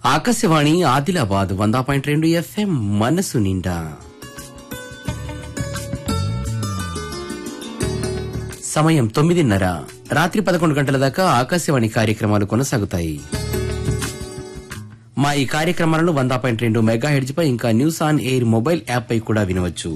ఆకాశవాణి ఆదిలాబాద్ వంద పాయింట్ రెండు ఎఫ్ఎం మనసు నిండా సమయం తొమ్మిదిన్నర రాత్రి పదకొండు గంటల దాకా ఆకాశవాణి కార్యక్రమాలు కొనసాగుతాయి మా ఈ కార్యక్రమాలను వంద పాయింట్ రెండు మెగా హెడ్జ్ పై ఇంకా news on AIR mobile app పై కూడా వినవచ్చు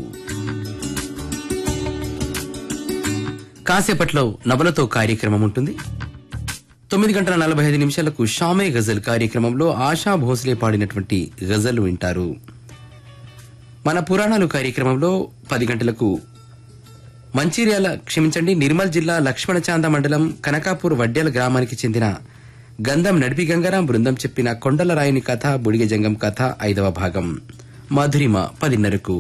కాసేపట్లో నవలతో కార్యక్రమం ఉంటుంది తొమ్మిది గంటల నలభై ఐదు నిమిషాలకు షామే గజల్ కార్యక్రమంలో ఆశా భోస్లే పాడినటువంటి గజల్ వింటారు మన పురాణాలు కార్యక్రమంలో పది గంటలకు మంచిర్యాల క్షమించండి నిర్మల్ జిల్లా లక్ష్మణచాంద మండలం కనకాపూర్ వడ్డ్యాల గ్రామానికి చెందిన గంధం నడిపి గంగారాం బృందం చెప్పిన కొండల రాయుని కథ బుడిగ జంగం కథ ఐదవ భాగం మధురిమ పదిన్నరకు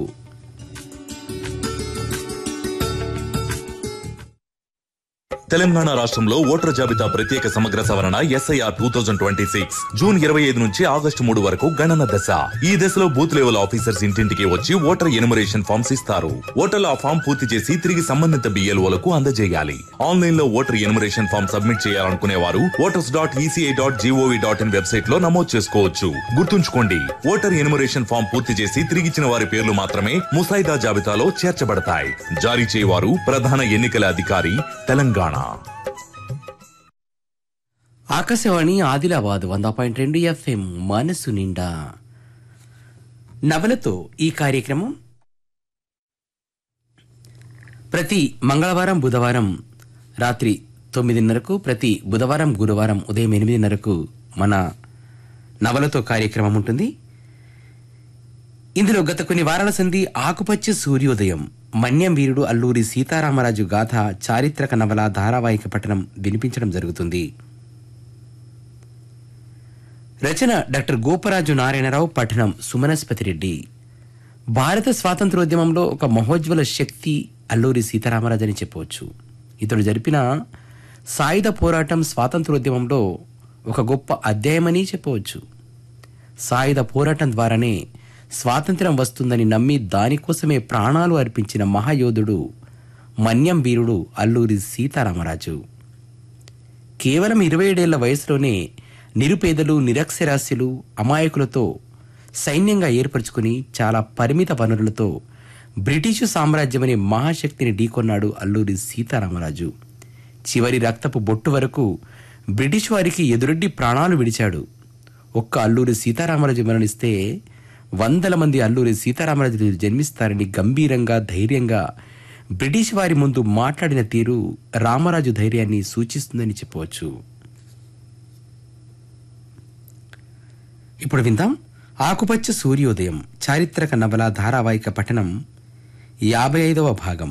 తెలంగాణ రాష్ట్రంలో ఓటర్ జాబితా ప్రత్యేక సమగ్ర సవరణ SIR two thousand twenty six June ఇరవై ఐదు నుంచి ఆగస్టు మూడు వరకు గణన దశ ఈ దశలో బూత్ లెవెల్ ఆఫీసర్స్ ఇంటింటికి వచ్చి ఓటర్ ఎనుమరేషన్ ఫామ్స్ ఇస్తారు ఓటర్లు ఆ ఫామ్ పూర్తి చేసి తిరిగి సంబంధిత బిఎల్ఓలకు అందజేయాలి ఆన్లైన్ లో ఓటర్ ఎనుమరేషన్ ఫామ్ సబ్మిట్ చేయాలనుకునే వారు voters dot ECI dot gov dot in website లో నమోదు చేసుకోవచ్చు గుర్తుంచుకోండి ఓటర్ ఎనుమరేషన్ ఫామ్ పూర్తి చేసి తిరిగిచ్చిన వారి పేర్లు మాత్రమే ముసాయిదా జాబితాలో చేర్చబడతాయి జారీ చేయవారు ప్రధాన ఎన్నికల అధికారి తెలంగాణ ఆకాశవాణి ఆదిలాబాద్ వంద పాయింట్ రెండు ఎఫ్ఎం మనసు నిండా నవలతో ఈ కార్యక్రమం ప్రతి మంగళవారం బుధవారం రాత్రి తొమ్మిదిన్నరకు ప్రతి బుధవారం గురువారం ఉదయం ఎనిమిదిన్నరకు మన నవలతో కార్యక్రమం ఉంటుంది ఇందులో గత కొన్ని వారాల సంధి ఆకుపచ్చ సూర్యోదయం మన్యం వీరుడు అల్లూరి సీతారామరాజు గాథ చారిత్రక నవల ధారావాహిక పఠనం వినిపించడం జరుగుతుంది రచన డాక్టర్ గోపరాజు నారాయణరావు పఠనం సుమనస్పతి రెడ్డి భారత స్వాతంత్రోద్యమంలో ఒక మహోజ్వల శక్తి అల్లూరి సీతారామరాజు అని చెప్పవచ్చు ఇతడు జరిపిన సాయుధ పోరాటం స్వాతంత్రోద్యమంలో ఒక గొప్ప అధ్యాయమని చెప్పవచ్చు సాయుధ పోరాటం ద్వారానే స్వాతంత్ర్యం వస్తుందని నమ్మి దానికోసమే ప్రాణాలు అర్పించిన మహాయోధుడు మన్యం వీరుడు అల్లూరి సీతారామరాజు కేవలం ఇరవై ఏడేళ్ల వయసులోనే నిరుపేదలు నిరక్షరాస్యులు అమాయకులతో సైన్యంగా ఏర్పరచుకుని చాలా పరిమిత వనరులతో బ్రిటిషు సామ్రాజ్యమనే మహాశక్తిని ఢీకొన్నాడు అల్లూరి సీతారామరాజు చివరి రక్తపు బొట్టు వరకు బ్రిటిష్ వారికి ఎదురొడ్డి ప్రాణాలు విడిచాడు ఒక్క అల్లూరి సీతారామరాజు మరణిస్తే వందల మంది అల్లూరి సీతారామరాజు జన్మిస్తారని గంభీరంగా ధైర్యంగా బ్రిటిష్ వారి ముందు మాట్లాడిన తీరు రామరాజు ధైర్యాన్ని సూచిస్తుందని చెప్పవచ్చు ఇప్పుడు విందాం ఆకుపచ్చ సూర్యోదయం చారిత్రక నవల ధారావాహిక పఠనం యాభై ఐదవ భాగం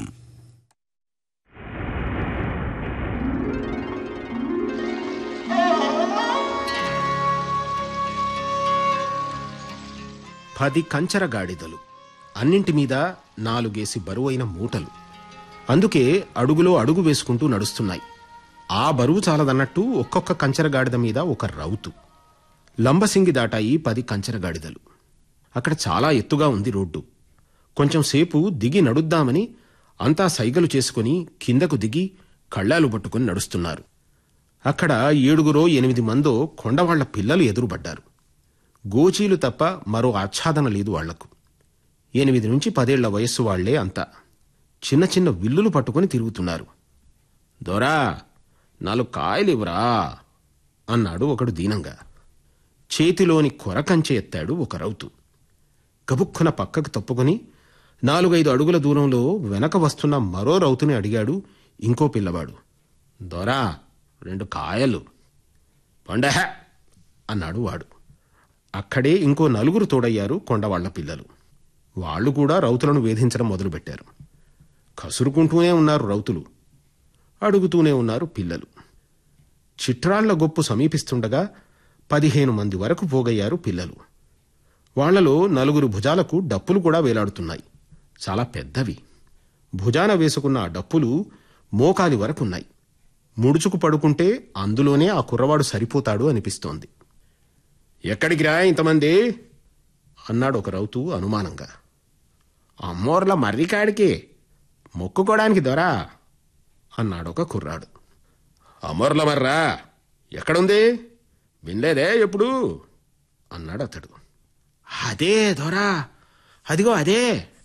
పది కంచర గాడిదలు అన్నింటి మీద నాలుగేసి బరువైన మూటలు అందుకే అడుగులో అడుగు వేసుకుంటూ నడుస్తున్నాయి ఆ బరువు చాలదన్నట్టు ఒక్కొక్క కంచర గాడిద మీద ఒక రౌతు లంబసింగి దాటాయి పది కంచర గాడిదలు అక్కడ చాలా ఎత్తుగా ఉంది రోడ్డు కొంచెం సేపు దిగి నడుద్దామని అంతా సైగలు చేసుకుని కిందకు దిగి కళ్ళాలు పట్టుకుని నడుస్తున్నారు అక్కడ ఏడుగురో ఎనిమిది మందో కొండవాళ్ల పిల్లలు ఎదురుపడ్డారు గోచీలు తప్ప మరో ఆచ్ఛాదన లేదు వాళ్లకు ఎనిమిది నుంచి పదేళ్ల వయస్సు వాళ్లే అంతా చిన్న చిన్న విల్లులు పట్టుకుని తిరుగుతున్నారు దొరా నాలుగు కాయలివ్వరా అన్నాడు ఒకడు దీనంగా చేతిలోని కొరకంచె ఎత్తాడు ఒక రౌతు గబుక్కున పక్కకు తప్పుకొని నాలుగైదు అడుగుల దూరంలో వెనక వస్తున్న మరో రౌతుని అడిగాడు ఇంకో పిల్లవాడు దొరా రెండు కాయలు పండహ అన్నాడు వాడు అక్కడే ఇంకో నలుగురు తోడయ్యారు కొండవాళ్ల పిల్లలు వాళ్ళు కూడా రౌతులను వేధించడం మొదలుపెట్టారు కసురుకుంటూనే ఉన్నారు రౌతులు అడుగుతూనే ఉన్నారు పిల్లలు చిట్రాళ్ల గొప్పు సమీపిస్తుండగా పదిహేను మంది వరకు పోగయ్యారు పిల్లలు వాళ్లలో నలుగురు భుజాలకు డప్పులు కూడా వేలాడుతున్నాయి చాలా పెద్దవి భుజాన వేసుకున్న ఆ డప్పులు మోకాలి వరకున్నాయి ముడుచుకు పడుకుంటే అందులోనే ఆ కుర్రవాడు సరిపోతాడు అనిపిస్తోంది ఎక్కడికి రా ఇంతమంది అన్నాడు ఒక రౌతు అనుమానంగా అమ్మోర్ల మర్రికాడికి మొక్కుకోవడానికి దొరా అన్నాడు ఒక కుర్రాడు అమర్ల మర్రా ఎక్కడుంది వినలేదే ఎప్పుడు అన్నాడు అతడు అదే దొరా అదిగో అదే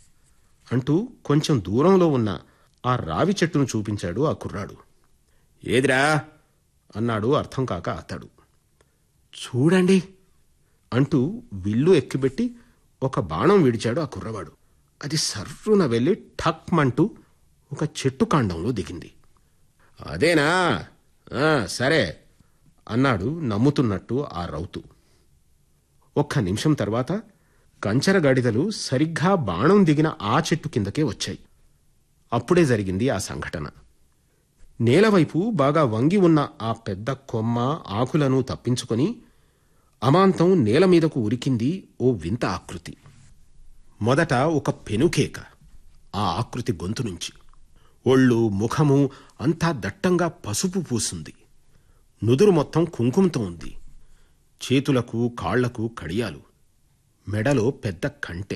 అంటూ కొంచెం దూరంలో ఉన్న ఆ రావి చెట్టును చూపించాడు ఆ కుర్రాడు ఏదిరా అన్నాడు అర్థం కాక అతడు చూడండి అంటూ విల్లు ఎక్కిబెట్టి ఒక బాణం విడిచాడు ఆ కుర్రవాడు అది సర్రున వెళ్ళి ఠక్మంటూ ఒక చెట్టు కాండంలో దిగింది అదేనా ఆ, సరే అన్నాడు నమ్ముతున్నట్టు ఆ రౌతు ఒక్క నిమిషం తర్వాత కంచర గడిదలు సరిగ్గా బాణం దిగిన ఆ చెట్టు కిందకే వచ్చాయి అప్పుడే జరిగింది ఆ సంఘటన నేలవైపు బాగా వంగి ఉన్న ఆ పెద్ద కొమ్మ ఆకులను తప్పించుకొని అమాంతం నేల మీదకు ఉరికింది ఓ వింత ఆకృతి మొదట ఒక పెనుకేక ఆ ఆకృతి గొంతు నుంచి ఒళ్ళు ముఖము అంతా దట్టంగా పసుపు పూసుంది నుదురు మొత్తం కుంకుమతో ఉంది చేతులకు కాళ్లకు కడియాలు మెడలో పెద్ద కంటె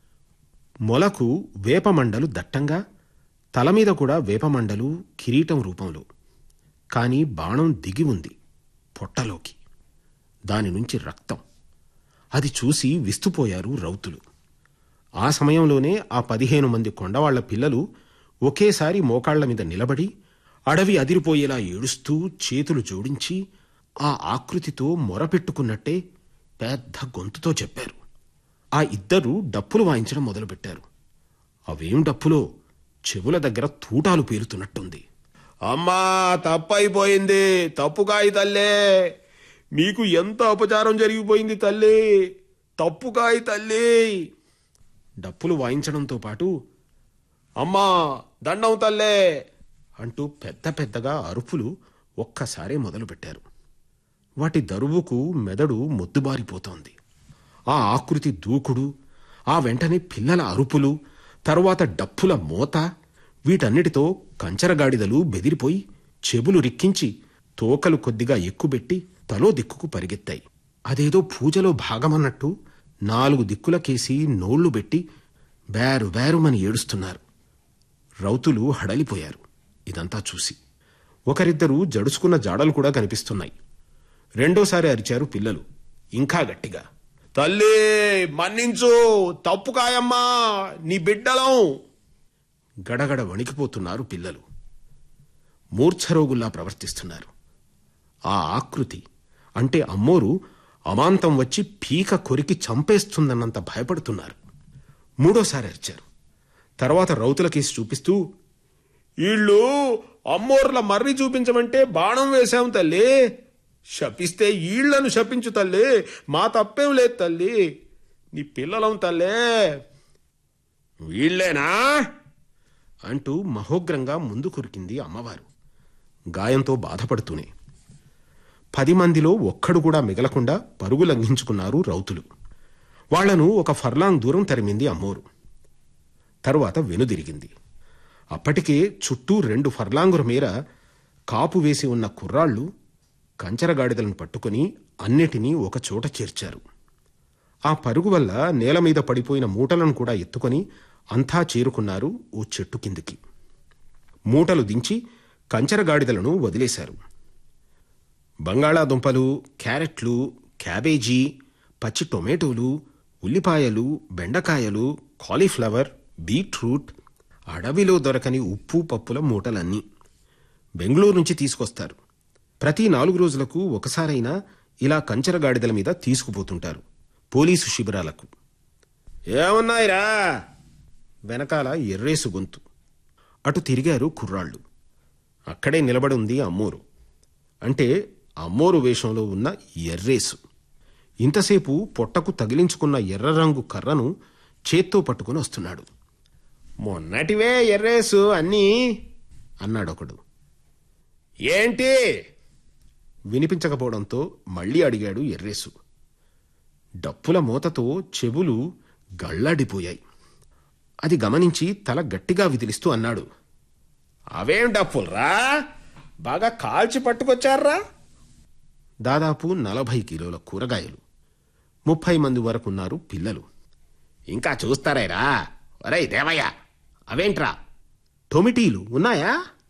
మొలకు వేపమండలు దట్టంగా తల మీద కూడా వేపమండలు కిరీటం రూపంలో కాని బాణం దిగి ఉంది పొట్టలోకి దాని నుంచి రక్తం అది చూసి విస్తుపోయారు రౌతులు ఆ సమయంలోనే ఆ పదిహేను మంది కొండవాళ్ల పిల్లలు ఒకేసారి మోకాళ్ల మీద నిలబడి అడవి అదిరిపోయేలా ఏడుస్తూ చేతులు జోడించి ఆ ఆకృతితో మొరపెట్టుకున్నట్టే పెద్ద గొంతుతో చెప్పారు ఆ ఇద్దరు డప్పులు వాయించడం మొదలుపెట్టారు అవేం డప్పులో చెవుల దగ్గర తూటాలు పేలుతున్నట్టుంది అమ్మా తప్పైపోయింది తప్పుకాయి తల్లే మీకు ఎంత అపచారం జరిగిపోయింది తల్లి తప్పుకాయి తల్లి డప్పులు వాయించడంతో పాటు అమ్మా దండం తల్లే అంటూ పెద్ద పెద్దగా అరుపులు ఒక్కసారే మొదలుపెట్టారు వాటి దరువుకు మెదడు మొద్దుబారిపోతోంది ఆ ఆకృతి దూకుడు ఆ వెంటనే పిల్లల అరుపులు తరువాత డప్పుల మోత వీటన్నిటితో కంచరగాడిదలు బెదిరిపోయి చెవులు రిక్కించి తోకలు కొద్దిగా ఎక్కుబెట్టి తలో దిక్కుకు పరిగెత్తాయి అదేదో పూజలో భాగమన్నట్టు నాలుగు దిక్కులకేసి నోళ్లు పెట్టి బేరు బేరుమని ఏడుస్తున్నారు రౌతులు హడలిపోయారు ఇదంతా చూసి ఒకరిద్దరు జడుచుకున్న జాడలు కూడా కనిపిస్తున్నాయి రెండోసారి అరిచారు పిల్లలు ఇంకా గట్టిగా తల్లి మన్నించు తప్పుకాయమ్మా నీ బిడ్డలం గడగడ వణికిపోతున్నారు పిల్లలు మూర్ఛరోగుల్లా ప్రవర్తిస్తున్నారు ఆ ఆకృతి అంటే అమ్మోరు అమాంతం వచ్చి పీక కొరికి చంపేస్తుందన్నంత భయపడుతున్నారు మూడోసారి అరిచారు తర్వాత రౌతుల కేసి చూపిస్తూ వీళ్ళు అమ్మోర్ల మర్రి చూపించమంటే బాణం వేశాం తల్లి శపిస్తే ఈళ్లను శపించు తల్లి మా తప్పేం లేదు తల్లి నీ పిల్లలం తల్లే వీళ్ళేనా అంటూ మహోగ్రంగా ముందు కురికింది అమ్మవారు గాయంతో బాధపడుతూనే పది మందిలో ఒక్కడు కూడా మిగలకుండా పరుగు లంఘించుకున్నారు రౌతులు వాళ్లను ఒక ఫర్లాంగ్ దూరం తరిమింది అమ్మోరు తరువాత వెనుదిరిగింది అప్పటికే చుట్టూ రెండు ఫర్లాంగుల మేర కాపు వేసి ఉన్న కుర్రాళ్ళు కంచరగాడిదలను పట్టుకుని అన్నిటినీ ఒక చోట చేర్చారు ఆ పరుగు వల్ల నేల మీద పడిపోయిన మూటలను కూడా ఎత్తుకొని అంతా చేరుకున్నారు ఓ చెట్టు కిందికి మూటలు దించి కంచరగాడిదలను వదిలేశారు బంగాళాదుంపలు క్యారెట్లు క్యాబేజీ పచ్చి టొమాటోలు ఉల్లిపాయలు బెండకాయలు కాలీఫ్లవర్ బీట్రూట్ అడవిలో దొరకని ఉప్పు పప్పుల మూటలన్నీ బెంగళూరు నుంచి తీసుకొస్తారు ప్రతి నాలుగు రోజులకు ఒకసారైనా ఇలా కంచరగాడిదల మీద తీసుకుపోతుంటారు పోలీసు శిబిరాలకు ఏమన్నాయిరా వెనకాల ఎర్రేసు గొంతు అటు తిరిగారు కుర్రాళ్ళు అక్కడే నిలబడి ఉంది అమ్మోరు అంటే అమ్మోరు వేషంలో ఉన్న ఎర్రేసు ఇంతసేపు పొట్టకు తగిలించుకున్న ఎర్ర రంగు కర్రను చేత్తో పట్టుకుని వస్తున్నాడు మొన్నటివే ఎర్రేసు అన్నీ అన్నాడొకడు ఏంటి వినిపించకపోవడంతో మళ్ళీ అడిగాడు ఎర్రేసు డప్పుల మూతతో చెవులు గళ్ళాడిపోయాయి అది గమనించి తల గట్టిగా విదిలిస్తూ అన్నాడు అవేం డప్పులరా బాగా కాల్చి పట్టుకొచ్చారా దాదాపు నలభై కిలోల కూరగాయలు ముప్పై మంది వరకున్నారు పిల్లలు ఇంకా చూస్తారేరా ఒరేయ్ దేవయ్య అవేంట్రా టొమిటీలు ఉన్నాయా